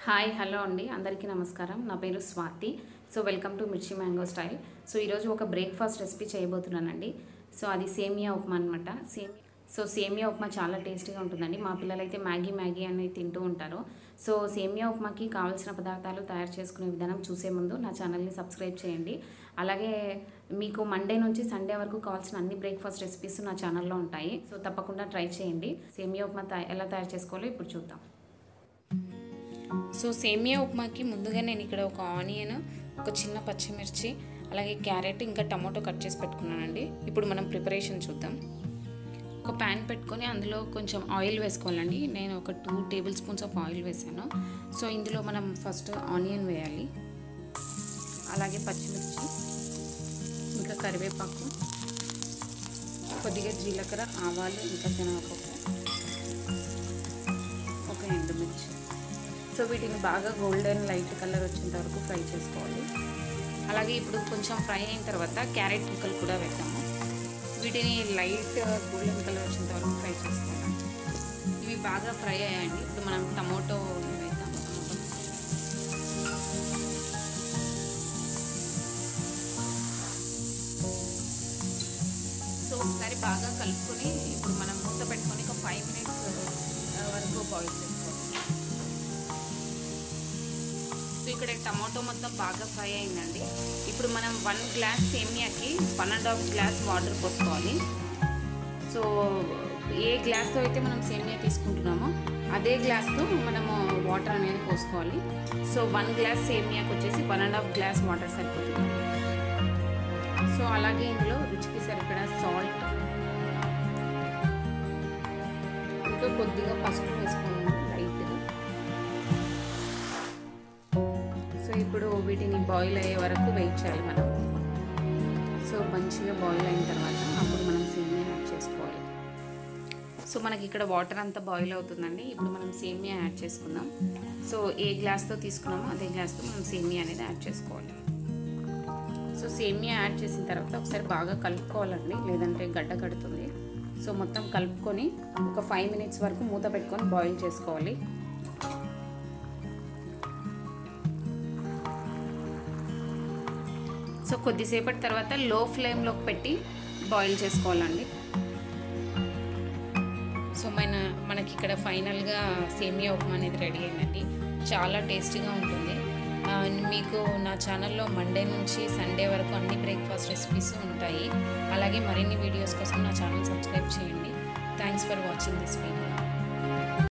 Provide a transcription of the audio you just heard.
hi hello అండి అందరికీ నమస్కారం నా పేరు Swathi so welcome to Mirchi mango style so ఈరోజు ఒక బ్రేక్ఫాస్ట్ రెసిపీ చేయబోతున్నానండి సో అది సేమియా ఉప్మా అనమాట సేమియా సో సేమియా ఉప్మా చాలా టేస్టీగా ఉంటుందండి మా పిల్లలైతే మ్యాగీ మ్యాగీ అని తింటూ ఉంటారు సో సేమియా ఉప్మాకి కావాల్సిన పదార్థాలు తయారు చేసుకునే విధానం చూసే ముందు నా ఛానల్ని సబ్స్క్రైబ్ చేయండి అలాగే మీకు మండే నుంచి సండే వరకు కావాల్సిన అన్ని బ్రేక్ఫాస్ట్ రెసిపీస్ నా ఛానల్లో ఉంటాయి సో తప్పకుండా ట్రై చేయండి సేమియా ఉప్మా తయా- ఎలా తయారు చేసుకోవాలో ఇప్పుడు చూద్దాం సో సేమియా ఉప్మాకి ముందుగా నేను ఇక్కడ ఒక ఆనియన్ ఒక చిన్న పచ్చిమిర్చి అలాగే క్యారెట్ ఇంకా టమాటో కట్ చేసి పెట్టుకున్నానండి ఇప్పుడు మనం ప్రిపరేషన్ చూద్దాం ఒక ప్యాన్ పెట్టుకొని అందులో కొంచెం ఆయిల్ వేసుకోవాలండి నేను ఒక two tablespoons of oil వేసాను సో ఇందులో మనం ఫస్ట్ ఆనియన్ వేయాలి అలాగే పచ్చిమిర్చి ఇంకా కరివేపాకు కొద్దిగా జీలకర్ర ఆవాలు ఇంకా శనగపప్పు ఒక ఎండుమిర్చి సో వీటిని బాగా గోల్డెన్ లైట్ కలర్ వచ్చేంత వరకు ఫ్రై చేసుకోవాలి అలాగే ఇప్పుడు కొంచెం ఫ్రై అయిన తర్వాత క్యారెట్ ముక్కలు కూడా వేద్దాము వీటిని లైట్ గోల్డెన్ కలర్ వచ్చేంత వరకు ఫ్రై చేసుకోవాలి ఇవి బాగా ఫ్రై అయ్యాయండి ఇప్పుడు మనం టమోటో వేద్దాం టమోటో సో ఒకసారి బాగా కలుపుకొని ఇప్పుడు మనం మూత పెట్టుకొని ఒక ఫైవ్ మినిట్స్ వరకు బాయిల్ చేసుకోవాలి సో ఇక్కడ టమాటో మొత్తం బాగా ఫ్రై అయిందండి ఇప్పుడు మనం వన్ గ్లాస్ సేమియాకి one and half glass water పోసుకోవాలి సో ఏ గ్లాస్తో అయితే మనం సేమియా తీసుకుంటున్నామో అదే గ్లాస్తో మనము వాటర్ అనేది పోసుకోవాలి సో వన్ గ్లాస్ సేమియాకి వచ్చేసి one and half glass water సరిపోతుంది సో అలాగే ఇందులో రుచికి సరిపడా సాల్ట్ ఇంకా కొద్దిగా పసుపు వేసుకోవాలి లైట్గా సో ఇప్పుడు వీటిని బాయిల్ అయ్యే వరకు వెయిట్ చేయాలి మనం సో మంచిగా బాయిల్ అయిన తర్వాత అప్పుడు మనం సేమియా యాడ్ చేసుకోవాలి సో మనకి ఇక్కడ వాటర్ అంతా బాయిల్ అవుతుందండి ఇప్పుడు మనం సేమియా యాడ్ చేసుకుందాం సో ఏ గ్లాస్తో తీసుకున్నామో అదే గ్లాస్తో మనం సేమియా అనేది యాడ్ చేసుకోవాలి సో సేమియా యాడ్ చేసిన తర్వాత ఒకసారి బాగా కలుపుకోవాలండి లేదంటే గడ్డ కడుతుంది సో మొత్తం కలుపుకొని ఒక ఫైవ్ మినిట్స్ వరకు మూత పెట్టుకొని బాయిల్ చేసుకోవాలి సో కొద్దిసేపటి తర్వాత లో ఫ్లేమ్లోకి పెట్టి బాయిల్ చేసుకోవాలండి సో మన మనకి ఇక్కడ ఫైనల్గా సేమియా ఉప్మా అనేది రెడీ అయిందండి చాలా టేస్టీగా ఉంటుంది ఆ, మీకు నా ఛానల్లో మండే నుంచి సండే వరకు అన్ని బ్రేక్ఫాస్ట్ రెసిపీస్ ఉంటాయి అలాగే మరిన్ని వీడియోస్ కోసం నా ఛానల్ సబ్స్క్రైబ్ చేయండి thanks for watching this video